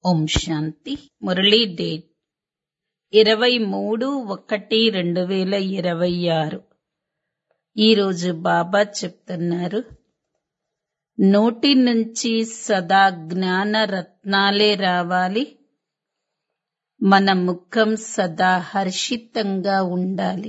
ఓం శాంతి Murali date ఇరవై మూడు ఒకటి రెండు వేల ఇరవై ఆరు ఈరోజు బాబా చెప్తున్నారు నోటి నుంచి సదా జ్ఞాన రత్నాలే రావాలి మన ముఖం సదా హర్షితంగా ఉండాలి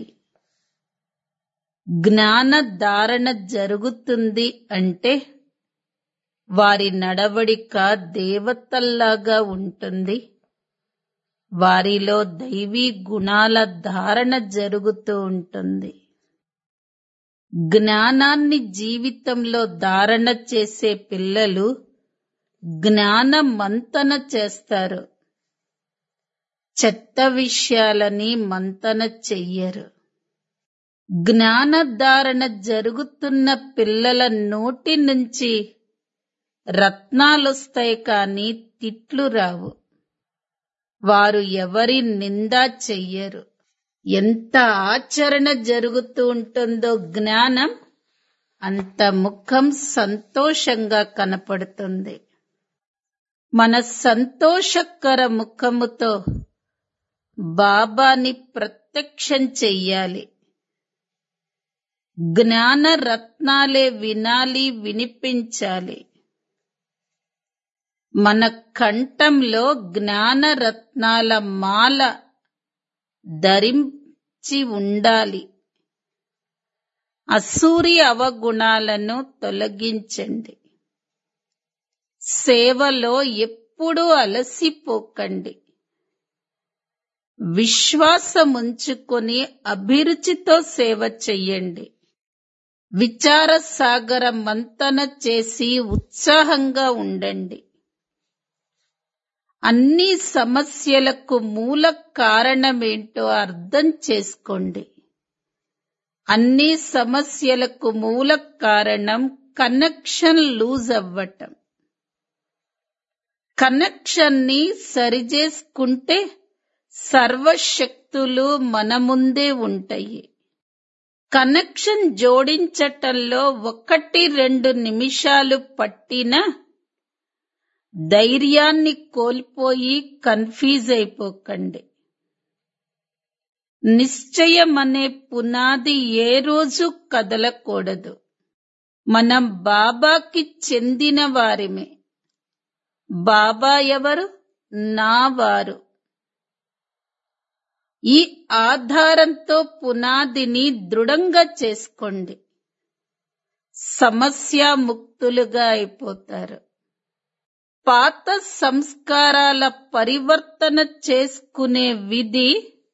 జ్ఞాన ధారణ జరుగుతుంది అంటే వారి నడవడిక దేవతల్లాగా ఉంటుంది వారిలో దైవీ గుణాల ధారణ జరుగుతూ ఉంటుంది జ్ఞానాన్ని జీవితంలో ధారణ చేసే పిల్లలు జ్ఞాన మంతన చేస్తారు చెత్త విషయాలని మంతన చెయ్యరు జ్ఞాన ధారణ జరుగుతున్న పిల్లల నోటి నుంచి రత్నాలొస్తాయి కాని తిట్లు రావు వారు ఎవరి నిందా చెయ్యరు ఎంత ఆచరణ జరుగుతూ ఉంటుందో జ్ఞానం అంత ముఖం సంతోషంగా కనపడుతుంది మన సంతోషకర ముఖముతో బాబాని ప్రత్యక్షం చెయ్యాలి జ్ఞాన రత్నాలే వినాలి వినిపించాలి మన కంఠంలో జ్ఞాన రత్నాల మాల ధరించి ఉండాలి అసూరి అవగుణాలను తొలగించండి సేవలో ఎప్పుడూ అలసిపోకండి విశ్వాసముంచుకొని అభిరుచితో సేవ చెయ్యండి విచార సాగర మంతన చేసి ఉత్సాహంగా ఉండండి అన్ని సమస్యలకు మూల కారణమేంటో అర్థం చేసుకోండి అన్ని సమస్యలకు మూల కారణం కనెక్షన్ లూజ్ అవ్వటం కనెక్షన్ ని సరిచేసుకుంటే సర్వశక్తులు మన ముందే ఉంటాయి కనెక్షన్ జోడించటంలో ఒకటి రెండు నిమిషాలు పట్టినా ధైర్యాన్ని కోల్పోయి కన్ఫ్యూజ్ అయిపోకండి నిశ్చయం అనే పునాది ఏ రోజు కదలకూడదు మనం బాబాకి చెందిన వారిమే బాబా ఎవరు నా వారు ఈ ఆధారంతో పునాదిని దృఢంగా చేసుకోండి సమస్యాముక్తులుగా అయిపోతారు పాత సంస్కారాల పరివర్తన చేసుకునే విధి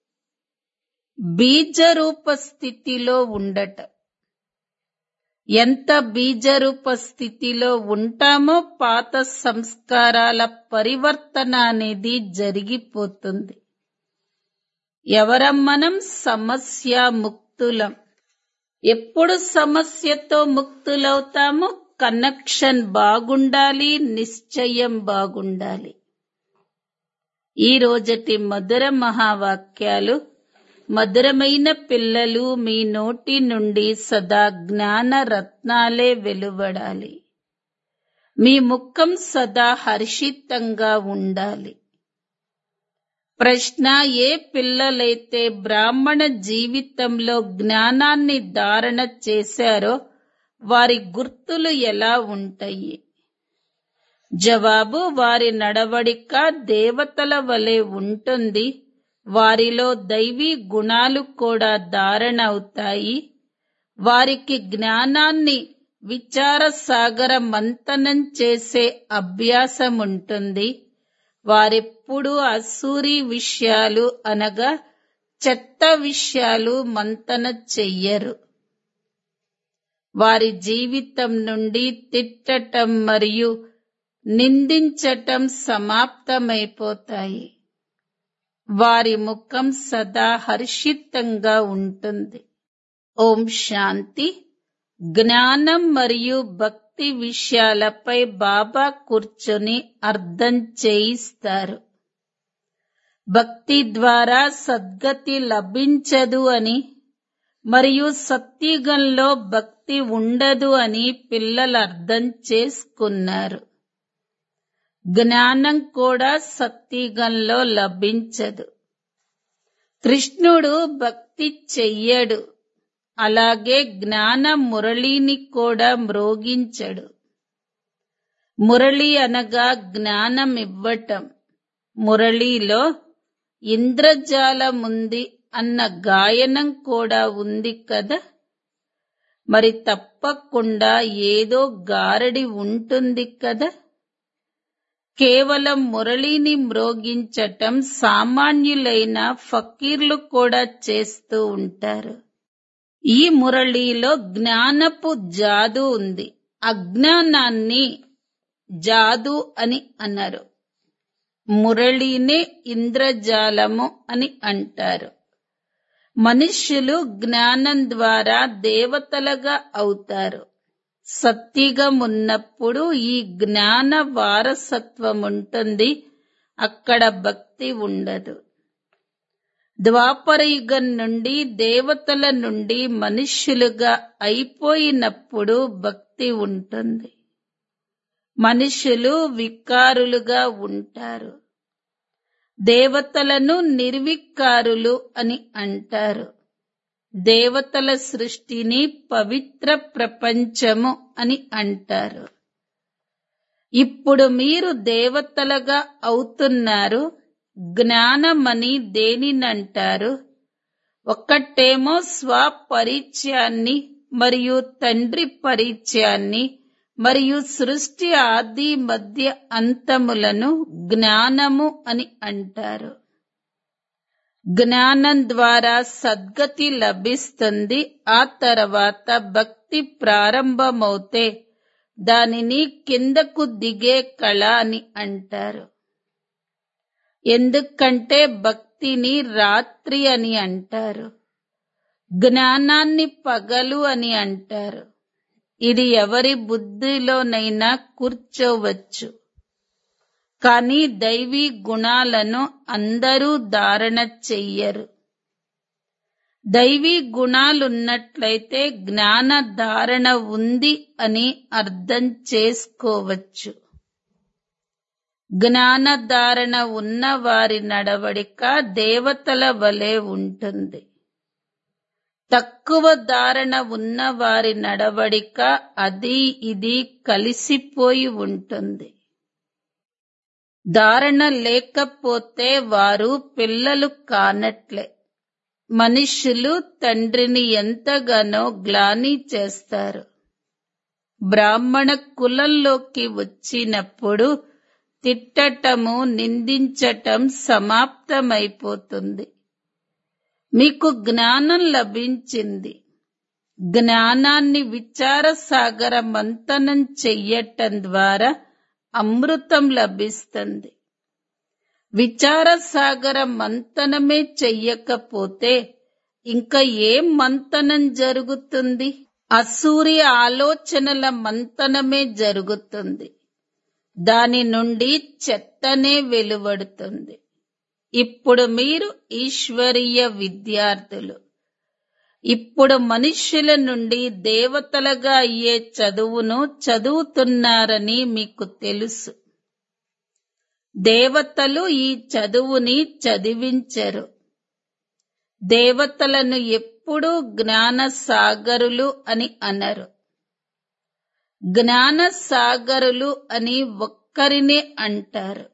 బీజరూప స్థితిలో ఉండటం ఎంత బీజరూప స్థితిలో ఉంటామో పాత సంస్కారాల పరివర్తన అనేది జరిగిపోతుంది ఎవరం మనం సమస్య ముక్తులం ఎప్పుడు సమస్యతో ముక్తులవుతామో కనెక్షన్ బాగుండాలి నిశ్చయం బాగుండాలి ఈ రోజటి మధుర మహావాక్యాలు మధురమైన పిల్లలు మీ నోటి నుండి సదా జ్ఞాన రత్నాలే వెలువడాలి మీ ముఖం సదా హర్షితంగా ఉండాలి ప్రశ్న ఏ పిల్లలైతే బ్రాహ్మణ జీవితంలో జ్ఞానాన్ని ధారణ చేశారో వారి గుర్తులు ఎలా ఉంటాయి జవాబు వారి నడవడిక దేవతల వలె ఉంటుంది వారిలో దైవీ గుణాలు కూడా ధారణ అవుతాయి వారికి జ్ఞానాన్ని విచార సాగర మంతనం చేసే అభ్యాసం ఉంటుంది వారెప్పుడూ అసూరి విషయాలు అనగా చెత్త విషయాలు మంతన చెయ్యరు వారి జీవితం నుండి తిట్టటం మరియు నిందించటం సమాప్తమైపోతాయి వారి ముఖం సదా హర్షితంగా ఉంటుంది ఓం శాంతి జ్ఞానం మరియు భక్తి విషయాలపై బాబా కూర్చొని అర్థం చేయిస్తారు భక్తి ద్వారా సద్గతి లభించదు అని మరియు సత్యుగంలో భక్తి ఉండదు అని పిల్లలు అర్థం చేసుకున్నారు జ్ఞానం కూడా సత్యుగంలో లభించదు కృష్ణుడు భక్తి చెయ్యడు అలాగే జ్ఞాన మురళిని కూడా మ్రోగించడు మురళి అనగా జ్ఞానం ఇవ్వటం మురళిలో ఇంద్రజాలముంది అన్న గాయనం కూడా ఉంది కదా మరి తప్పకుండా ఏదో గారడి ఉంటుంది కదా కేవలం మురళిని మ్రోగించటం సామాన్యులైన ఫకీర్లు కూడా చేస్తూ ఉంటారు ఈ మురళిలో జ్ఞానపు జాదు ఉంది అజ్ఞానాన్ని జాదు అని అన్నారు మురళినే ఇంద్రజాలము అని అంటారు మనుష్యులు జ్ఞానం ద్వారా దేవతలుగా అవుతారు సత్తిగం ఉన్నప్పుడు ఈ జ్ఞాన వారసత్వం ఉంటుంది అక్కడ భక్తి ఉండదు ద్వాపరయుగం నుండి దేవతల నుండి మనుష్యులుగా అయిపోయినప్పుడు భక్తి ఉంటుంది మనుషులు వికారులుగా ఉంటారు దేవతలను నిర్వికారులు అని అంటారు దేవతల సృష్టిని పవిత్ర ప్రపంచము అని అంటారు ఇప్పుడు మీరు దేవతలుగా అవుతున్నారు జ్ఞానమని దేనినంటారు ఒక్కటేమో స్వపరిచయాన్ని మరియు తండ్రి పరిచయాన్ని మరియు సృష్టి ఆది మధ్య అంతములను జ్ఞానము అని అంటారు జ్ఞానం ద్వారా సద్గతి లభిస్తుంది ఆ తర్వాత భక్తి ప్రారంభమవుతే దానిని కిందకు దిగే కళ అని అంటారు ఎందుకంటే భక్తిని రాత్రి అని అంటారు జ్ఞానాన్ని పగలు అని అంటారు ఇది ఎవరి బుద్ధిలోనైనా కూర్చోవచ్చు కానీ దైవీ గుణాలను అందరూ ధారణ చెయ్యరు దైవీ గుణాలున్నట్లయితే జ్ఞాన ధారణ ఉంది అని అర్థం చేసుకోవచ్చు జ్ఞాన ధారణ ఉన్న వారి నడవడిక దేవతల వలె ఉంటుంది తక్కువ ధారణ ఉన్న వారి నడవడిక అది ఇది కలిసిపోయి ఉంటుంది ధారణ లేకపోతే వారు పిల్లలు కానట్లే మనుష్యులు తండ్రిని ఎంతగానో గ్లాని చేస్తారు బ్రాహ్మణ కులంలోకి వచ్చినప్పుడు తిట్టటము నిందించటం సమాప్తమైపోతుంది మీకు జ్ఞానం లభించింది జ్ఞానాన్ని విచార సాగర మంతనం చెయ్యటం ద్వారా అమృతం లభిస్తుంది విచార సాగర మంతనమే చెయ్యకపోతే ఇంకా ఏం మంతనం జరుగుతుంది అసూరి ఆలోచనల మంతనమే జరుగుతుంది దాని నుండి చెత్తనే వెలువడుతుంది ఇప్పుడు మీరు ఈశ్వరీయ విద్యార్థులు ఇప్పుడు మనుష్యుల నుండి దేవతలుగా అయ్యే చదువును చదువుతున్నారని మీకు తెలుసు దేవతలు ఈ చదువుని చదివించరు దేవతలను ఎప్పుడూ జ్ఞాన సాగరులు అని అనరు జ్ఞాన సాగరులు అని ఒక్కరినే అంటారు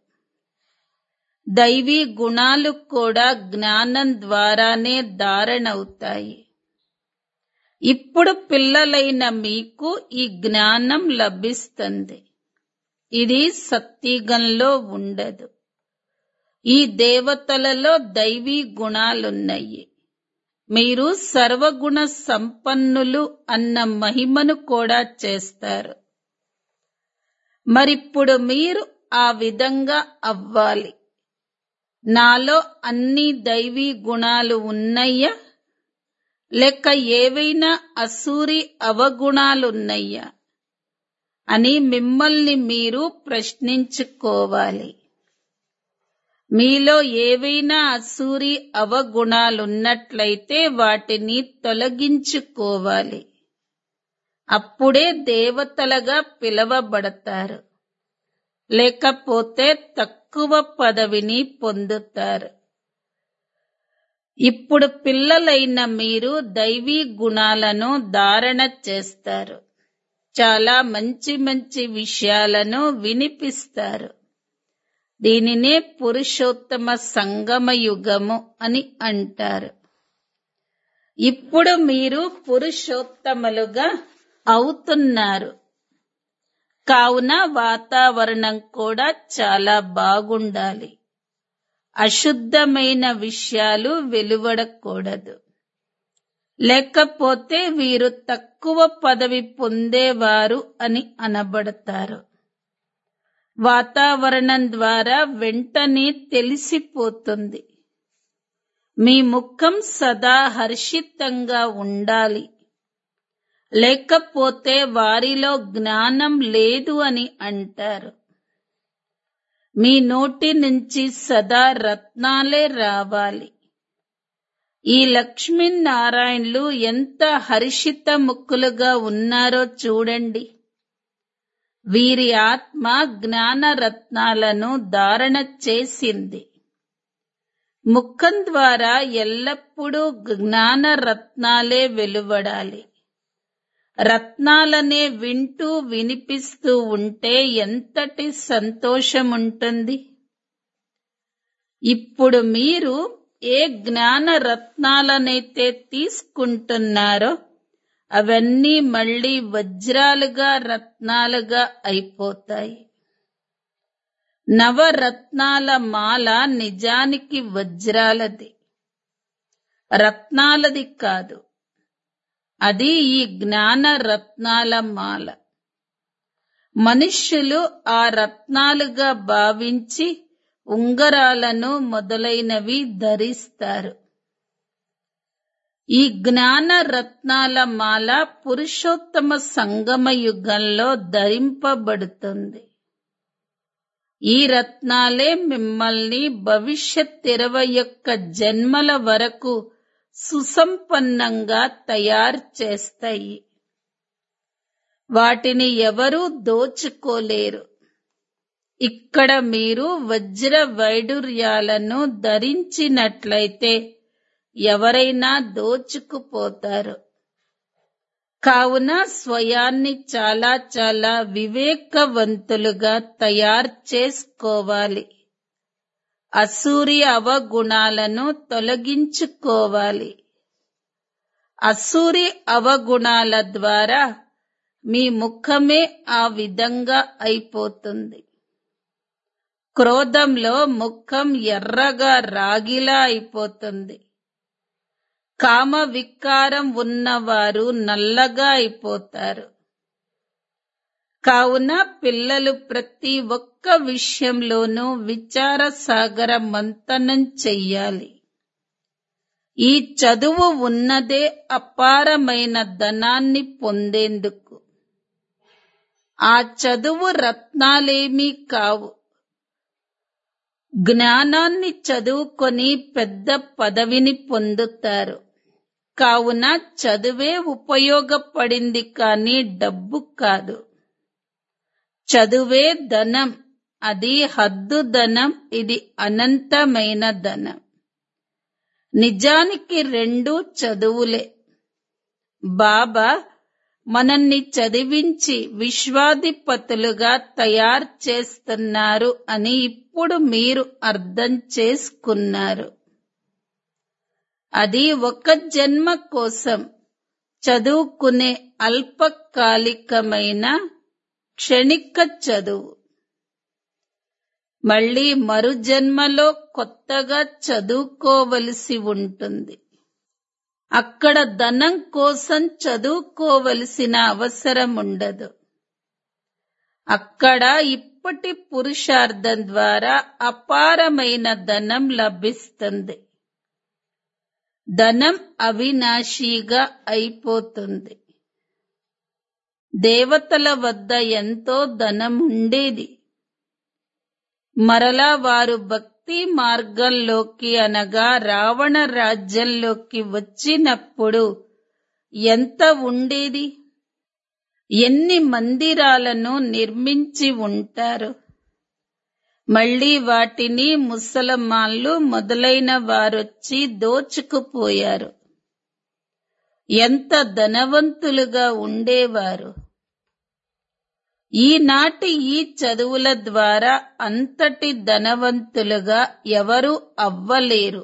దైవీ గుణాలు కూడా జ్ఞానం ద్వారానే ధారణవుతాయి ఇప్పుడు పిల్లలైన మీకు ఈ జ్ఞానం లభిస్తుంది ఇది సత్యుగంలో ఉండదు ఈ దేవతలలో దైవీ గుణాలున్నాయి మీరు సర్వగుణ సంపన్నులు అన్న మహిమను కూడా చేస్తారు మరిప్పుడు మీరు ఆ విధంగా అవ్వాలి నాలో అన్ని దైవీ గుణాలు ఉన్నయ్యా లేక ఏవైనా అసూరి అవగుణాలున్నయ్యా అని మిమ్మల్ని మీరు ప్రశ్నించుకోవాలి మీలో ఏవైనా అసూరి అవగుణాలున్నట్లయితే వాటిని తొలగించుకోవాలి అప్పుడే దేవతలుగా పిలవబడతారు లేకపోతే తక్కువ పదవిని పొందుతారు ఇప్పుడు పిల్లలైన మీరు దైవీ గుణాలను ధారణ చేస్తారు చాలా మంచి మంచి విషయాలను వినిపిస్తారు దీనినే పురుషోత్తమ సంగమ యుగము అని అంటారు ఇప్పుడు మీరు పురుషోత్తములుగా అవుతున్నారు కావున వాతావరణం కూడా చాలా బాగుండాలి అశుద్ధమైన విషయాలు వెలువడకూడదు లేకపోతే వీరు తక్కువ పదవి పొందేవారు అని అనబడతారు వాతావరణం ద్వారా వెంటనే తెలిసిపోతుంది మీ ముఖం సదా హర్షితంగా ఉండాలి లేకపోతే వారిలో జ్ఞానం లేదు అని అంటారు మీ నోటి నుంచి సదా రత్నాలే రావాలి ఈ లక్ష్మీనారాయణులు ఎంత హర్షిత ముక్కులుగా ఉన్నారో చూడండి వీరి ఆత్మ జ్ఞాన రత్నాలను ధారణ చేసింది ముఖం ద్వారా ఎల్లప్పుడూ జ్ఞాన రత్నాలే వెలువడాలి రత్నాలనే వింటూ వినిపిస్తూ ఉంటే ఎంతటి సంతోషం ఉంటుంది ఇప్పుడు మీరు ఏ జ్ఞాన రత్నాలనైతే తీసుకుంటున్నారో అవన్నీ మళ్ళీ వజ్రాలుగా రత్నాలుగా అయిపోతాయి నవరత్నాల మాల నిజానికి వజ్రాలది రత్నాలది కాదు అది ఈ జ్ఞాన రత్నాల మాల మనుష్యులు ఆ రత్నాలుగా భావించి ఉంగరాలను మొదలైనవి ధరిస్తారు ఈ జ్ఞాన రత్నాల మాల పురుషోత్తమ సంగమ యుగంలో ధరింపబడుతుంది ఈ రత్నాలే మిమ్మల్ని భవిష్యత్ ఇరవై యొక్క జన్మల వరకు సుసంపన్నంగా తయారు చేస్తాయి వాటిని ఎవరూ దోచుకోలేరు ఇక్కడ మీరు వజ్ర వైడూర్యాలను ధరించినట్లయితే ఎవరైనా దోచుకుపోతారు కావున స్వయాన్ని చాలా చాలా వివేకవంతులుగా తయారు చేసుకోవాలి అసూరి అవగుణాలను తొలగించుకోవాలి అసూరి అవగుణాల ద్వారా మీ ముఖమే ఆ విధంగా అయిపోతుంది క్రోధంలో ముఖం ఎర్రగా రాగిలా అయిపోతుంది కామ వికారం ఉన్నవారు నల్లగా అయిపోతారు కావున పిల్లలు ప్రతి ఒక్క విషయంలోనూ విచార సాగర మంతనం చెయ్యాలి ఈ చదువు ఉన్నదే అపారమైన ధనాన్ని పొందేందుకు ఆ చదువు రత్నాలేమీ కావు జ్ఞానాన్ని చదువుకొని పెద్ద పదవిని పొందుతారు కావున చదువే ఉపయోగపడింది కానీ డబ్బు కాదు చదువే ధనం అది హద్దు ధనం ఇది అనంతమైన ధనం నిజానికి రెండు చదువులే బాబా మనల్ని చదివించి విశ్వాధిపతులుగా తయారు చేస్తున్నారు అని ఇప్పుడు మీరు అర్థం చేసుకున్నారు అది ఒక జన్మ కోసం చదువుకునే అల్పకాలికమైన క్షణిక చదువు మళ్ళీ మరు జన్మలో కొత్తగా చదువుకోవలసి ఉంటుంది అక్కడ ధనం కోసం చదువుకోవలసిన అవసరం ఉండదు అక్కడ ఇప్పటి పురుషార్థం ద్వారా అపారమైన ధనం లభిస్తుంది ధనం అవినాశీగా అయిపోతుంది దేవతల వద్ద ఎంతో ధనం ఉండేది మరలా వారు భక్తి మార్గంలోకి అనగా రావణ రాజ్యంలోకి వచ్చినప్పుడు ఎంత ఉండేది ఎన్ని మందిరాలను నిర్మించి ఉంటారు మళ్ళీ వాటిని ముసలమాన్లు మొదలైన వారొచ్చి దోచుకుపోయారు ఎంత ధనవంతులుగా ఉండేవారు ఈనాటి ఈ చదువుల ద్వారా అంతటి ధనవంతులుగా ఎవరు అవ్వలేరు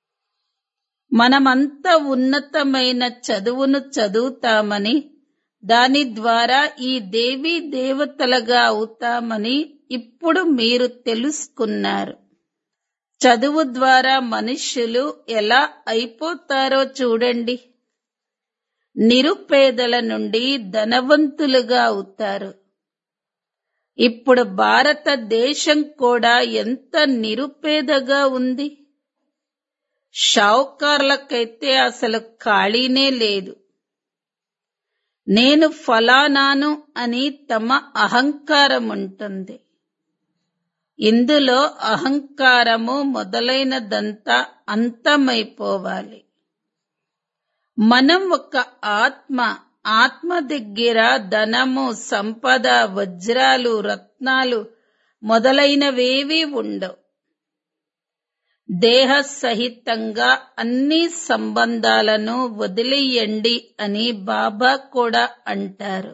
మనమంతా ఉన్నతమైన చదువును చదువుతామని దాని ద్వారా ఈ దేవీ దేవతలుగా అవుతామని ఇప్పుడు మీరు తెలుసుకున్నారు చదువు ద్వారా మనుష్యులు ఎలా అయిపోతారో చూడండి నిరుపేదల నుండి ధనవంతులుగా అవుతారు ఇప్పుడు భారతదేశం కూడా ఎంత నిరుపేదగా ఉంది షావుకార్లకైతే అసలు ఖాళీనే లేదు నేను ఫలానాను అని తమ అహంకారం ఉంటుంది ఇందులో అహంకారము మొదలైనదంతా అంతమైపోవాలి మనం ఒక ఆత్మ ఆత్మ దగ్గర ధనము సంపద వజ్రాలు రత్నాలు మొదలైనవేవీ ఉండవు దేహ సహితంగా అన్ని సంబంధాలను వదిలేయండి అని బాబా కూడా అంటారు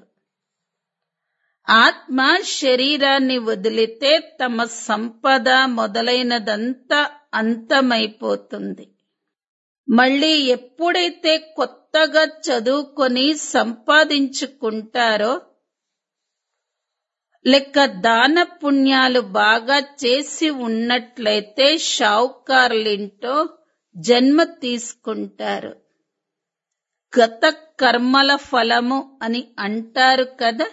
ఆత్మ శరీరాన్ని వదిలితే తమ సంపద మొదలైనదంతా అంతమైపోతుంది మళ్ళీ ఎప్పుడైతే కొత్తగా చదువుకొని సంపాదించుకుంటారో లెక్క దాన పుణ్యాలు బాగా చేసి ఉన్నట్లయితే షావుకార్లింటో జన్మ తీసుకుంటారు గత కర్మల ఫలము అని అంటారు కదా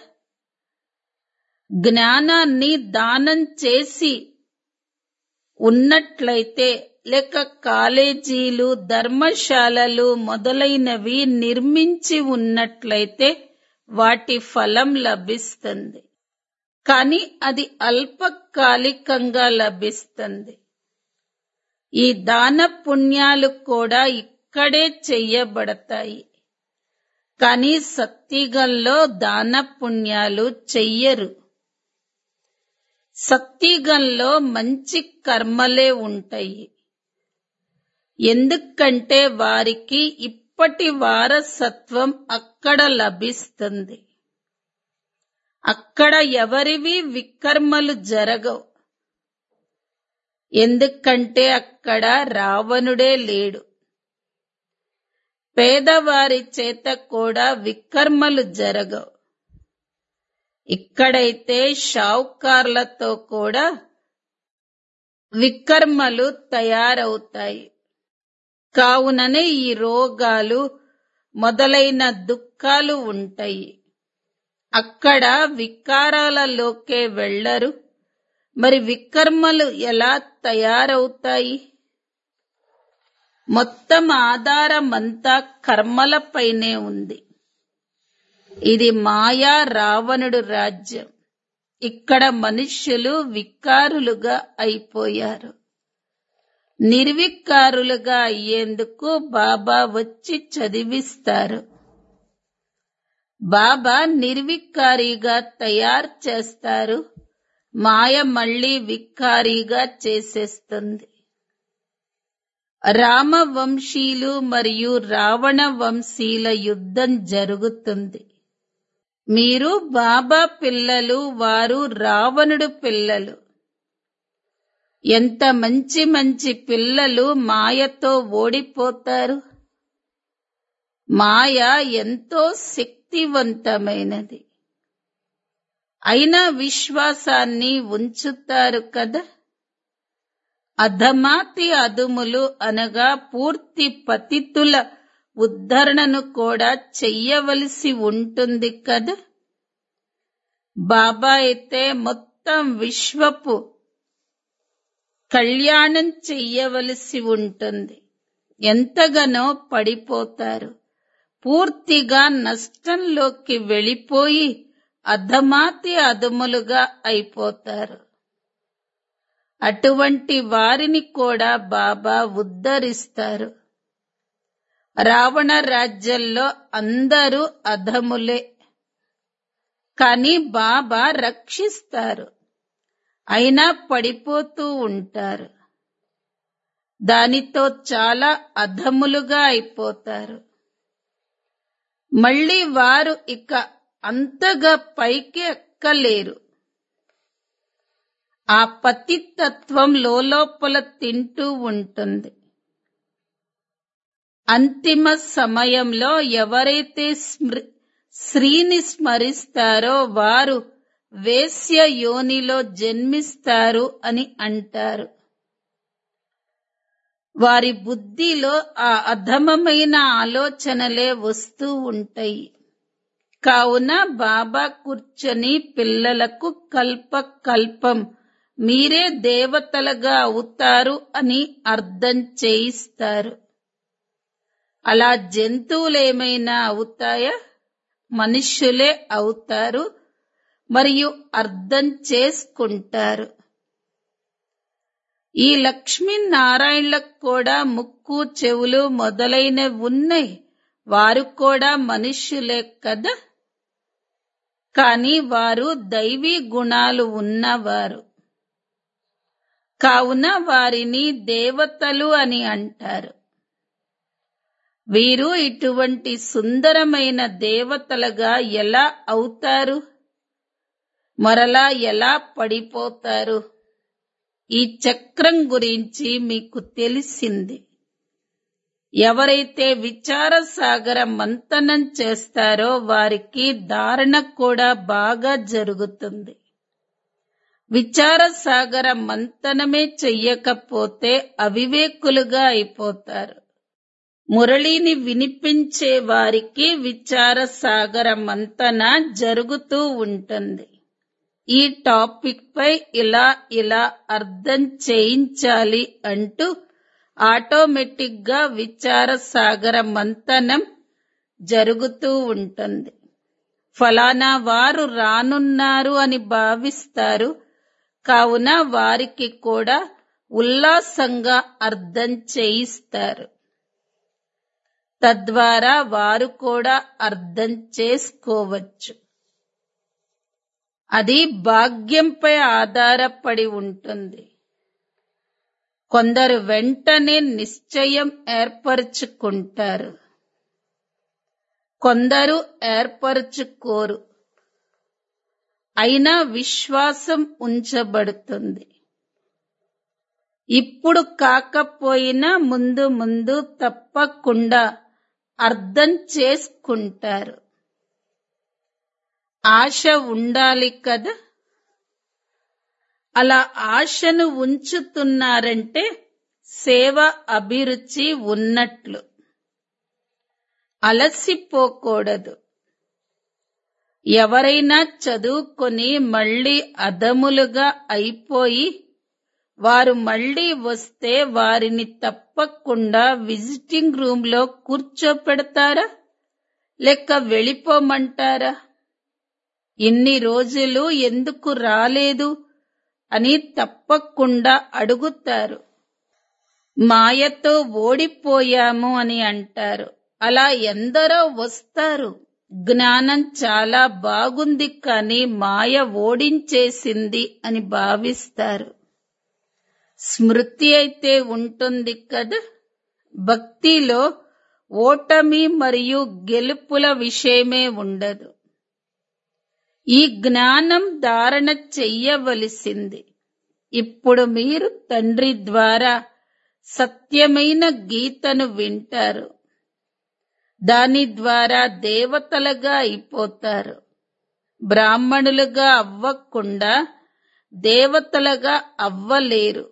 జ్ఞానాన్ని దానం చేసి ఉన్నట్లయితే లేక కాలేజీలు ధర్మశాలలు మొదలైనవి నిర్మించి ఉన్నట్లయితే వాటి ఫలం లభిస్తుంది కానీ అది అల్పకాలికంగా లభిస్తుంది ఈ దాన పుణ్యాలు కూడా ఇక్కడే చెయ్యబడతాయి కానీ సత్తిగంలో దాన పుణ్యాలు చెయ్యరు సత్తిగంలో మంచి కర్మలే ఉంటాయి ఎందుకంటే వారికి ఇప్పటి వారసత్వం అక్కడ లభిస్తుంది అక్కడ ఎవరివి వికర్మలు జరగవు ఎందుకంటే అక్కడ రావణుడే లేడు పేదవారి చేత కూడా వికర్మలు జరగవు ఇక్కడైతే షావుకార్లతో కూడా వికర్మలు తయారవుతాయి కావుననే ఈ రోగాలు మొదలైన దుఃఖాలు ఉంటాయి అక్కడ వికారాలలోకే వెళ్లరు మరి వికర్మలు ఎలా తయారవుతాయి మొత్తం ఆధారమంతా కర్మలపైనే ఉంది ఇది మాయా రావణుడు రాజ్యం ఇక్కడ మనుష్యులు వికారులుగా అయిపోయారు నిర్వికారులుగా అయ్యేందుకు బాబా వచ్చి చదివిస్తారు బాబా నిర్వికారిగా తయారు చేస్తారు మాయ మళ్ళీ వికారిగా చేసేస్తుంది రామవంశీలు మరియు రావణ వంశీల యుద్ధం జరుగుతుంది మీరు బాబా పిల్లలు వారు రావణుడు పిల్లలు ఎంత మంచి మంచి పిల్లలు మాయతో ఓడిపోతారు మాయ ఎంతో శక్తివంతమైనది అయినా విశ్వాసాన్ని ఉంచుతారు కదా అధమాతి అదుములు అనగా పూర్తి పతితుల ఉద్ధరణను కూడా చెయ్యవలసి ఉంటుంది కదా బాబా అయితే మొత్తం విశ్వపు కళ్యాణం చెయ్యవలసి ఉంటుంది ఎంతగానో పడిపోతారు పూర్తిగా నష్టంలోకి వెళ్ళిపోయి అధమాతి అదుములుగా అయిపోతారు అటువంటి వారిని కూడా బాబా ఉద్ధరిస్తారు రావణ రాజ్యంలో అందరూ అధములే కాని బాబా రక్షిస్తారు అయినా పడిపోతూ ఉంటారు దానితో చాలా అధములుగా అయిపోతారు మళ్ళీ వారు ఇక అంతగా పైకి ఎక్కలేరు ఆ పతితత్వం లోపల తింటూ ఉంటుంది అంతిమ సమయంలో ఎవరైతే స్మృ శ్రీని స్మరిస్తారో వారు వేశ్య యోనిలో జన్మిస్తారు అని అంటారు వారి బుద్ధిలో ఆ అధమమైన ఆలోచనలే వస్తూ ఉంటాయి కావున బాబా కూర్చొని పిల్లలకు కల్ప కల్పం మీరే దేవతలుగా అవుతారు అని అర్థం చేయిస్తారు అలా జంతువులేమైనా అవుతాయా మనుష్యులే అవుతారు మరియు అర్థం చేసుకుంటారు ఈ లక్ష్మీనారాయణలకు కూడా ముక్కు చెవులు మొదలైనవి ఉన్నాయి వారు కూడా మనుష్యులే కదా కానీ వారు దైవీ గుణాలు ఉన్నవారు కావున వారిని దేవతలు అని అంటారు వీరు ఇటువంటి సుందరమైన దేవతలుగా ఎలా అవుతారు మరలా ఎలా పడిపోతారు ఈ చక్రం గురించి మీకు తెలిసింది ఎవరైతే విచార సాగర మంతనం చేస్తారో వారికి ధారణ కూడా బాగా జరుగుతుంది విచార సాగర మంతనమే చెయ్యకపోతే అవివేకులుగా అయిపోతారు మురళిని వినిపించే వారికి విచార సాగర మంతన జరుగుతూ ఉంటుంది ఈ టాపిక్ పై ఇలా ఇలా అర్థం చేయించాలి అంటూ ఆటోమేటిక్ గా విచార సాగర మంతనం జరుగుతూ ఉంటుంది ఫలానా వారు రానున్నారు అని భావిస్తారు కావున వారికి కూడా ఉల్లాసంగా అర్థం చేయిస్తారు తద్వారా వారు కూడా అర్థం చేసుకోవచ్చు అది భాగ్యంపై ఆధారపడి ఉంటుంది కొందరు వెంటనే నిశ్చయం ఏర్పరచుకుంటారు కొందరు ఏర్పరచుకోరు అయినా విశ్వాసం ఉంచబడుతుంది ఇప్పుడు కాకపోయినా ముందు ముందు తప్పకుండా అర్థం చేసుకుంటారు ఆశ ఉండాలి కదా అలా ఆశను ఉంచుతున్నారంటే సేవ అభిరుచి ఉన్నట్లు అలసిపోకూడదు ఎవరైనా చదువుకొని మళ్ళీ అదములుగా అయిపోయి వారు మళ్ళీ వస్తే వారిని తప్పకుండా విజిటింగ్ రూమ్ లో కూర్చోపెడతారా లేక వెళ్ళిపోమంటారా ఇన్ని రోజులు ఎందుకు రాలేదు అని తప్పకుండా అడుగుతారు మాయతో ఓడిపోయాము అని అంటారు అలా ఎందరో వస్తారు జ్ఞానం చాలా బాగుంది కానీ మాయ ఓడించేసింది అని భావిస్తారు స్మృతి అయితే ఉంటుంది కదా భక్తిలో ఓటమి మరియు గెలుపుల విషయమే ఉండదు ఈ జ్ఞానం ధారణ చెయ్యవలసింది ఇప్పుడు మీరు తండ్రి ద్వారా సత్యమైన గీతను వింటారు దాని ద్వారా దేవతలుగా అయిపోతారు బ్రాహ్మణులుగా అవ్వకుండా దేవతలుగా అవ్వలేరు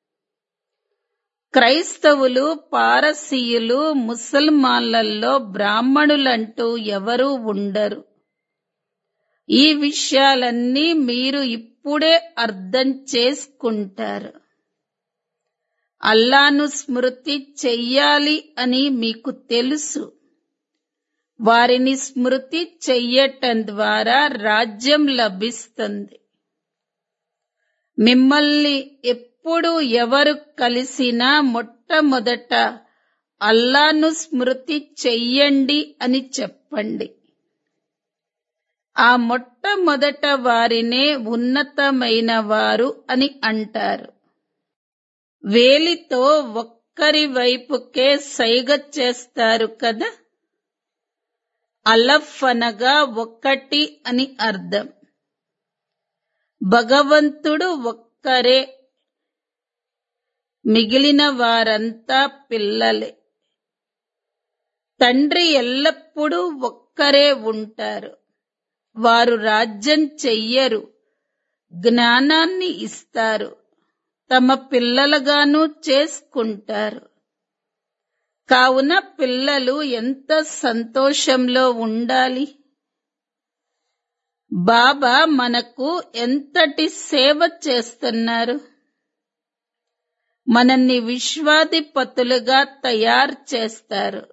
క్రైస్తవులు పారసీయులు ముసల్మాన్లలో బ్రాహ్మణులంటూ ఎవరూ ఉండరు ఈ విషయాలన్నీ మీరు ఇప్పుడే అర్థం చేసుకుంటారు అల్లాను స్మృతి చెయ్యాలి అని మీకు తెలుసు వారిని స్మృతి చెయ్యటం ద్వారా రాజ్యం లభిస్తుంది మిమ్మల్ని ఎప్పుడు ఎవరు కలిసినా మొట్టమొదట అల్లాను స్మృతి చెయ్యండి అని చెప్పండి ఆ మొట్టమొదట వారినే ఉన్నతమైన వారు అని అంటారు వేలితో ఒక్కరి వైపుకే సైగ చేస్తారు కదా అలఫ్ అనగా ఒక్కటి అని అర్థం భగవంతుడు ఒక్కరే మిగిలిన వారంతా పిల్లలే తండ్రి ఎల్లప్పుడూ ఒక్కరే ఉంటారు వారు రాజ్యం చెయ్యరు జ్ఞానాన్ని ఇస్తారు తమ పిల్లలుగాను చేసుకుంటారు కావున పిల్లలు ఎంత సంతోషంలో ఉండాలి బాబా మనకు ఎంతటి సేవ చేస్తున్నారు మనల్ని విశ్వాధిపతులుగా తయారు చేస్తారు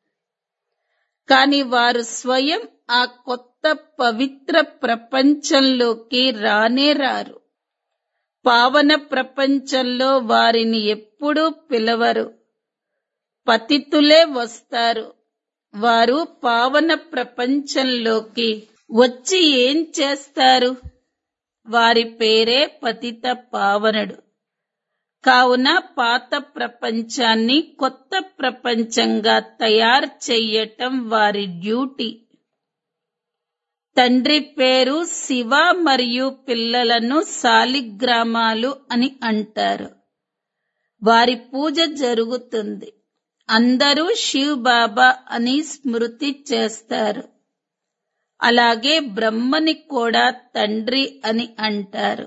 కాని వారు స్వయం ఆ కొత్త పవిత్ర ప్రపంచంలోకి రానే రారు పావన ప్రపంచంలో వారిని ఎప్పుడూ పిలవరు పతితులే వస్తారు వారు పావన ప్రపంచంలోకి వచ్చి ఏం చేస్తారు వారి పేరే పతిత పావనుడు కావున పాత ప్రపంచాన్ని కొత్త ప్రపంచంగా తయారు చెయ్యటం వారి డ్యూటీ తండ్రి పేరు శివ మరియు పిల్లలను సాలిగ్రామాలు అని అంటారు వారి పూజ జరుగుతుంది అందరూ శివ్ బాబా అని స్మృతి చేస్తారు అలాగే బ్రహ్మని కూడా తండ్రి అని అంటారు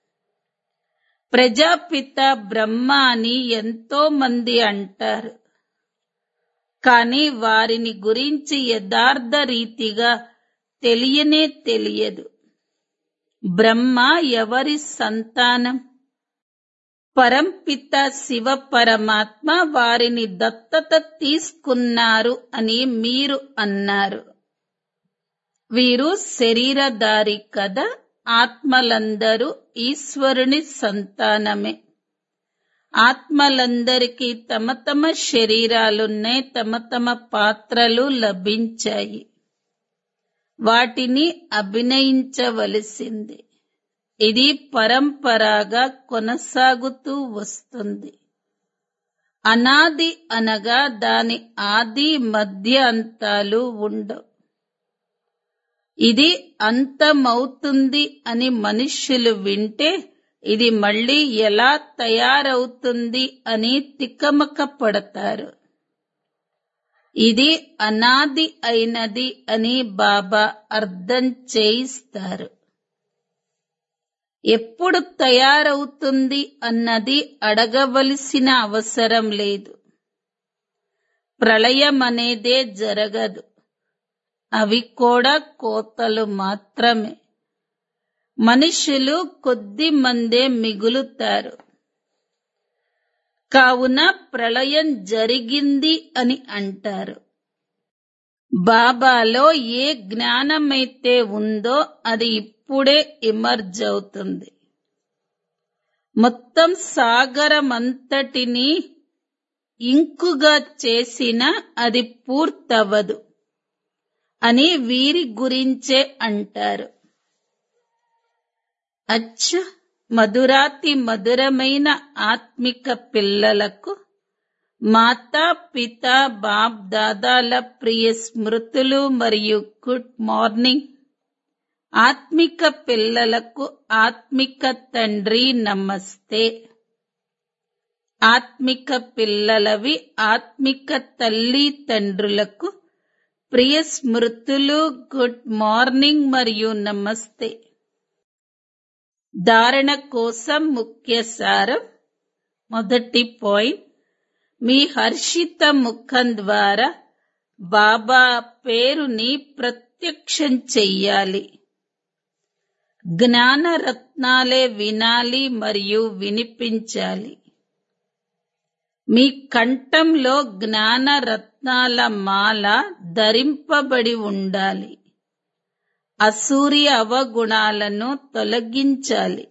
ప్రజాపిత బ్రహ్మ అని ఎంతో మంది అంటారు కానీ వారిని గురించి యథార్థ రీతిగా తెలియనే తెలియదు బ్రహ్మ ఎవరి సంతానం పరంపిత శివ పరమాత్మ వారిని దత్తత తీసుకున్నారు అని మీరు అన్నారు వీరు శరీరధారి కదా ఆత్మలందరూ ఈశ్వరుని సంతానమే ఆత్మలందరికీ తమ తమ శరీరాలున్నాయి తమ తమ పాత్రలు లభించాయి వాటిని అభినయించవలసింది ఇది పరంపరాగా కొనసాగుతూ వస్తుంది అనాది అనగా దాని ఆది మధ్య అంతాలు ఉండవు ఇది అంతమవుతుంది అని మనుష్యులు వింటే ఇది మళ్ళీ ఎలా తయారవుతుంది అని తికమక పడతారు ఇది అనాది అయినది అని బాబా అర్థం చేయిస్తారు ఎప్పుడు తయారవుతుంది అన్నది అడగవలసిన అవసరం లేదు ప్రళయం అనేదే జరగదు అవి కూడా కోతలు మాత్రమే మనుషులు కొద్ది మందే మిగులుతారు కావున ప్రళయం జరిగింది అని అంటారు బాబాలో ఏ జ్ఞానమైతే ఉందో అది ఇప్పుడే ఇమర్జ్ అవుతుంది మొత్తం సాగరమంతటిని ఇంకుగా చేసిన అది పూర్తవదు అని వీరి గురించే అంటారు అచ్చ మధురాతి మధురమైన ఆత్మిక పిల్లలకు మాతా పిత బాప్ దాదాల ప్రియ స్మృతులు మరియు గుడ్ మార్నింగ్ ఆత్మిక పిల్లలకు ఆత్మిక తండ్రి నమస్తే ఆత్మిక పిల్లలవి ఆత్మిక తల్లి తండ్రులకు ప్రియ స్మృతులు గుడ్ మార్నింగ్ మరియు నమస్తే ధారణ కోసం ముఖ్య సారం మొదటి పాయింట్ మీ హర్షిత ముఖం ద్వారా బాబా పేరుని ప్రత్యక్షం చెయ్యాలి జ్ఞాన రత్నాలే వినాలి మరియు వినిపించాలి మీ కంఠంలో జ్ఞాన రత్నాల మాల ధరింపబడి ఉండాలి అసూర్య అవగుణాలను తొలగించాలి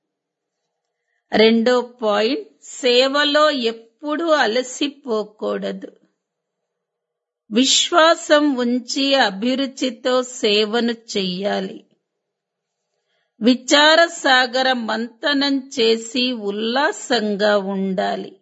రెండో పాయింట్ సేవలో ఎప్పుడూ అలసిపోకూడదు విశ్వాసం ఉంచి అభిరుచితో సేవను చెయ్యాలి విచార సాగర మంతనం చేసి ఉల్లాసంగా ఉండాలి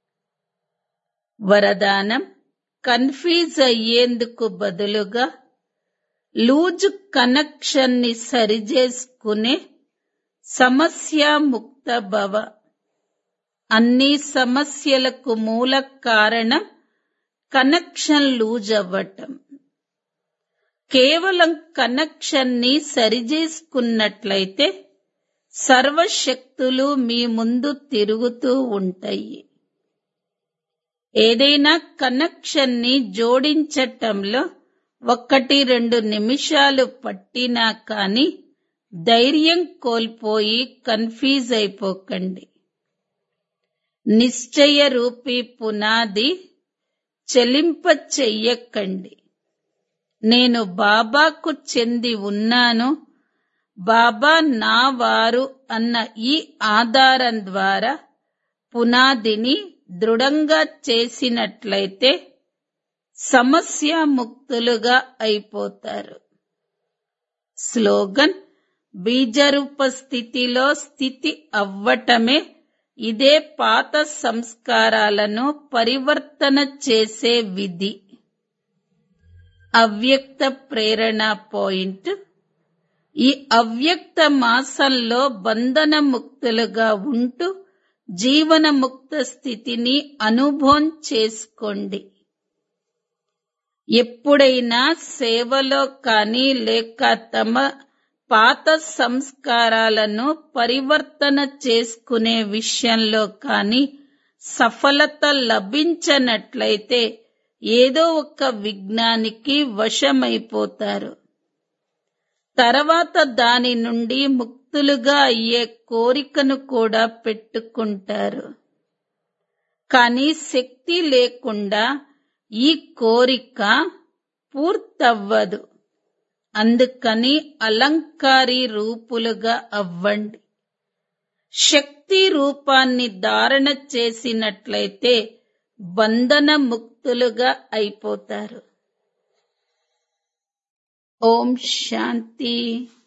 వరదానం కన్ఫ్యూజ్ అయ్యేందుకు బదులుగా లూజ్ కనెక్షన్ ని సరిచేసుకునే సమస్యాముక్త భవ అన్ని సమస్యలకు మూల కారణం కనెక్షన్ లూజ్ అవ్వటం కేవలం కనెక్షన్ ని సరిచేసుకున్నట్లయితే సర్వశక్తులు మీ ముందు తిరుగుతూ ఉంటాయి ఏదైనా కనెక్షన్ ని జోడించటంలో ఒక్కటి రెండు నిమిషాలు పట్టినా కాని ధైర్యం కోల్పోయి కన్ఫ్యూజ్ అయిపోకండి నిశ్చయ రూపీ పునాది చెలింప చెయ్యకండి నేను బాబాకు చెంది ఉన్నాను బాబా నా వారు అన్న ఈ ఆధారం ద్వారా పునాదిని దృఢంగా చేసినట్లయితే సమస్యాముక్తులుగా అయిపోతారు స్లోగన్ బీజరూప స్థితిలో స్థితి అవ్వటమే ఇదే పాత సంస్కారాలను పరివర్తన చేసే విధి అవ్యక్త ప్రేరణ పాయింట్ ఈ అవ్యక్త మాసంలో బంధన ముక్తులుగా ఉంటూ జీవన ముక్త స్థితిని అనుభవం చేసుకోండి ఎప్పుడైనా సేవలో కానీ లేక తమ పాత సంస్కారాలను పరివర్తన చేసుకునే విషయంలో కానీ సఫలత లభించనట్లయితే ఏదో ఒక విజ్ఞానికి వశమైపోతారు తర్వాత దాని నుండి ముక్తులుగా అయ్యే కోరికను కూడా పెట్టుకుంటారు కానీ శక్తి లేకుండా ఈ కోరిక పూర్తవ్వదు అందుకని అలంకారీ రూపులుగా అవ్వండి శక్తి రూపాన్ని ధారణ చేసినట్లయితే బంధన ముక్తులుగా అయిపోతారు ఓం శాంతి